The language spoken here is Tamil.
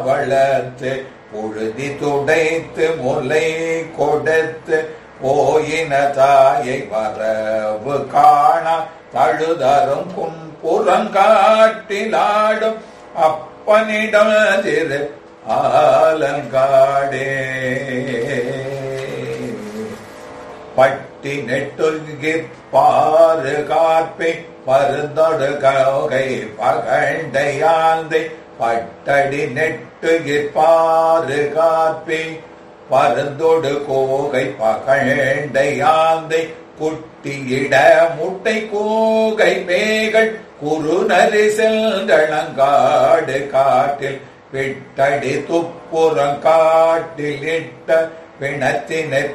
வளர்த்து புழுதி துடைத்து முலை கொடுத்து போயின தாயை வரவு காணா தழுதரும் புறங்காட்டிலாடும் அப்பனிடம் திரு ஆலங்காடே பட்டி நெட்டுகிற் பாரு காப்பை பருந்தொடு கௌகை பகண்டையாந்தை பட்டடி நெட்டுகிற் பாரு காப்பை பருந்தொடு கோகை பகண்டையாந்தை குட்டியிட முட்டை கூகை மேகள் குறுநரி செல்தளங்காடு காட்டில் விட்டடி துப்புறம் காட்டில் இட்ட பிணத்தினை